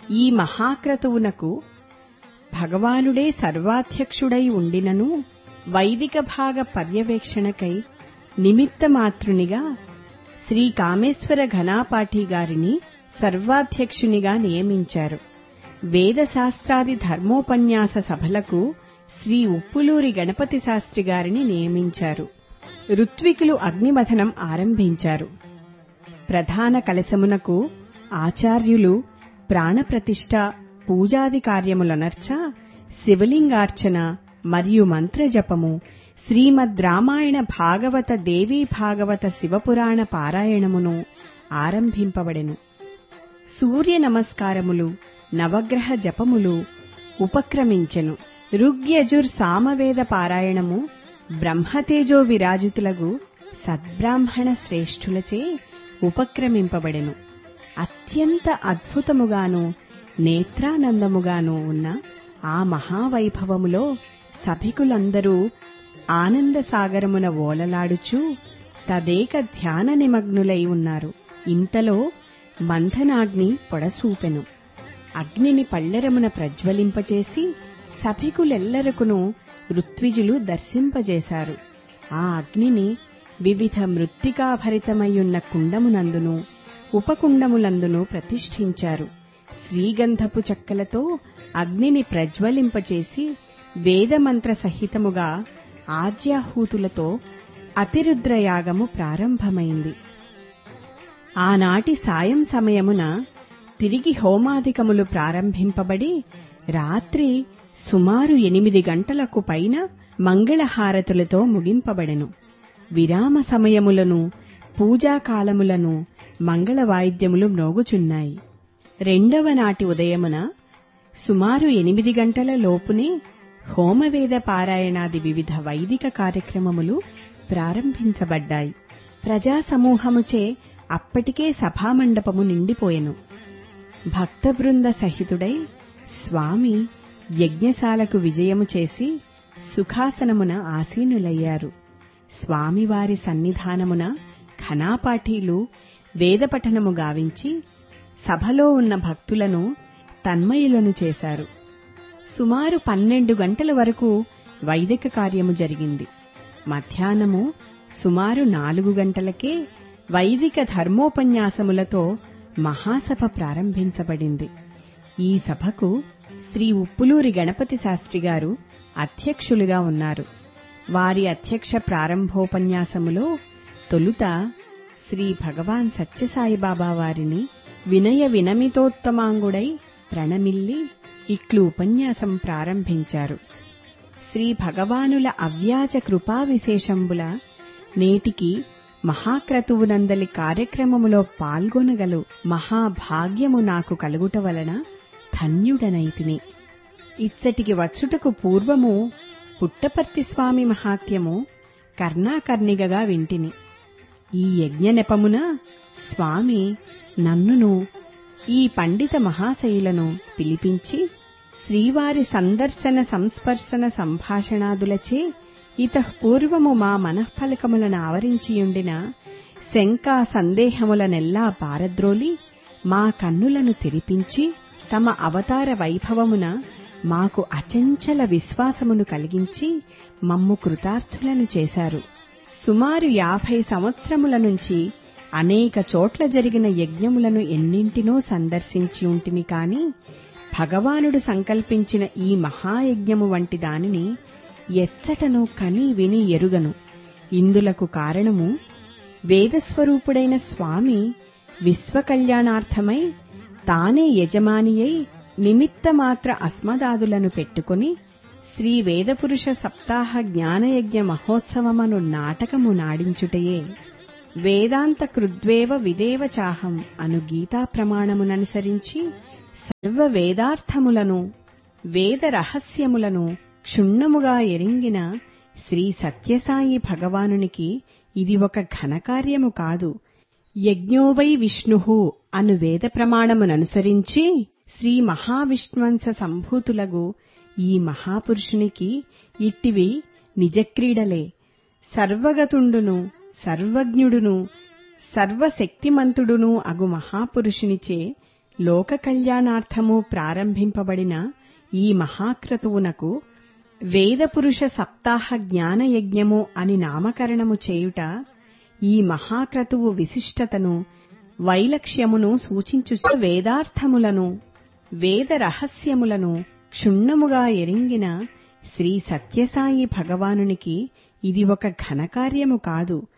ఈ మహాక్రతువునకు భగవానుడే సర్వాధ్యక్షుడై ఉండినను వైదిక భాగ పర్యవేక్షణకై నిమిత్తమాతృనిగా శ్రీ కామేశ్వర ఘనాపాఠి గారిని సర్వాధ్యక్షునిగా నియమించారు వేదశాస్త్రాది ధర్మోపన్యాస సభలకు శ్రీ ఉప్పులూరి గణపతి శాస్త్రి గారిని నియమించారు ఋత్వికులు అగ్నిమథనం ఆరంభించారు ప్రధాన కలశమునకు ఆచార్యులు ప్రాణప్రతిష్ఠ పూజాది కార్యములనర్చ శివలింగార్చన మరియు మంత్రజపము శ్రీమద్ రామాయణ భాగవత దేవీ భాగవత శివపురాణ పారాయణమును ఆరంభింపబడెను సూర్య నమస్కారములు నవగ్రహ జపములు ఉపక్రమించెను ఋగ్యజుర్ సామవేద పారాయణము బ్రహ్మతేజో విరాజితులగు సద్బ్రాహ్మణ శ్రేష్ఠులచే ఉపక్రమింపబడెను అత్యంత అద్భుతముగాను నేత్రానందముగాను ఉన్న ఆ మహావైభవములో సభికులందరూ ఆనందసాగరమున ఓలలాడుచూ తదేక ధ్యాన నిమగ్నులై ఉన్నారు ఇంతలో మంథనాగ్ని పొడసూపెను అగ్నిని పళ్ళెరమున ప్రజ్వలింపచేసి సభికులెల్లరకును ఋత్విజులు దర్శింపజేశారు ఆ అగ్నిని వివిధ మృత్తికాభరితమయ్యున్న కుండమునందును ఉపకుండములందును ప్రతిష్ఠించారు శ్రీగంధపు చెక్కలతో అగ్నిని ప్రజ్వలింపచేసి వేదమంత్ర సహితముగా ఆజ్యాహూతులతో అతిరుద్రయాగము ప్రారంభమైంది ఆనాటి సాయం సమయమున తిరిగి హోమాధికములు ప్రారంభింపబడి రాత్రి సుమారు ఎనిమిది గంటలకు పైన మంగళహారతులతో ముగింపబడెను విరామ సమయములను పూజాకాలములను మంగళ వాయిద్యములు మ్రోగుచున్నాయి రెండవ నాటి ఉదయమున సుమారు ఎనిమిది గంటల లోపునే హోమవేద పారాయణాది వివిధ వైదిక కార్యక్రమములు ప్రారంభించబడ్డాయి ప్రజా సమూహముచే అప్పటికే సభామండపము నిండిపోయెను భక్త బృంద సహితుడై స్వామి యజ్ఞశాలకు విజయము చేసి సుఖాసనమున ఆసీనులయ్యారు స్వామివారి సన్నిధానమున ఘనాపాఠీలు వేదపఠనము గావించి సభలో ఉన్న భక్తులను తన్మయులను చేశారు సుమారు పన్నెండు గంటల వరకు వైదిక కార్యము జరిగింది మధ్యాహ్నము సుమారు నాలుగు గంటలకే వైదిక ధర్మోపన్యాసములతో మహాసభ ప్రారంభించబడింది ఈ సభకు శ్రీ ఉప్పులూరి గణపతి శాస్త్రి గారు అధ్యక్షులుగా ఉన్నారు వారి అధ్యక్ష ప్రారంభోపన్యాసములో తొలుత శ్రీ భగవాన్ సత్యసాయిబాబా వారిని వినయ వినమితోత్తమాంగుడై ప్రణమిల్లి ఇట్లు ఉపన్యాసం ప్రారంభించారు శ్రీ భగవానుల అవ్యాజ కృపా విశేషంబుల నేటికి మహాక్రతువునందలి కార్యక్రమములో పాల్గొనగలు మహాభాగ్యము నాకు కలుగుట వలన ధన్యుడనైతిని ఇచ్చటికి వచ్చుటకు పూర్వము పుట్టపర్తి స్వామి మహాత్యము కర్ణాకర్ణిగగా వింటిని ఈ యజ్ఞ నెపమున స్వామి నన్నును ఈ పండిత మహాశైలను పిలిపించి శ్రీవారి సందర్శన సంస్పర్శన సంభాషణాదులచే ఇత పూర్వము మా మనఃఫలకములను ఆవరించియుండిన శంకా సందేహములనెల్లా పారద్రోలి మా కన్నులను తెరిపించి తమ అవతార వైభవమున మాకు అచంచల విశ్వాసమును కలిగించి మమ్ము కృతార్థులను చేశారు సుమారు యాభై సంవత్సరముల నుంచి అనేక చోట్ల జరిగిన యజ్ఞములను ఎన్నింటినో సందర్శించి ఉంటిని కాని భగవానుడు సంకల్పించిన ఈ మహాయజ్ఞము వంటి దానిని ఎచ్చటను కని విని ఎరుగను ఇందులకు కారణము వేదస్వరూపుడైన స్వామి విశ్వకళ్యాణార్థమై తానే యజమానియై నిమిత్తమాత్ర అస్మదాదులను పెట్టుకుని శ్రీ వేదపురుష సప్తాహ జ్ఞానయజ్ఞ మహోత్సవమను నాటకము నాడించుటయే వేదాంత కృద్వేవ విదేవ చాహం అను గీతా ప్రమాణముననుసరించి సర్వ వేదార్థములను వేద రహస్యములను క్షుణ్ణముగా ఎరింగిన శ్రీ సత్యసాయి భగవానునికి ఇది ఒక ఘనకార్యము కాదు యజ్ఞోవై విష్ణు అను వేద ప్రమాణముననుసరించి శ్రీ మహావిష్ణువంశ సంభూతులగు ఈ మహాపురుషునికి ఇట్టివి నిజక్రీడలే సర్వగతుండును సర్వజ్ఞుడును సర్వశక్తిమంతుడును అగు మహాపురుషునిచే లోక కళ్యాణార్థము ప్రారంభింపబడిన ఈ మహాక్రతువునకు వేదపురుష సప్తాహ జ్ఞానయజ్ఞము అని నామకరణము చేయుట ఈ మహాక్రతువు విశిష్టతను వైలక్ష్యమును సూచించు వేదార్థములను వేద రహస్యములను క్షుణ్ణముగా ఎరింగిన శ్రీ సత్యసాయి భగవానునికి ఇది ఒక ఘనకార్యము కాదు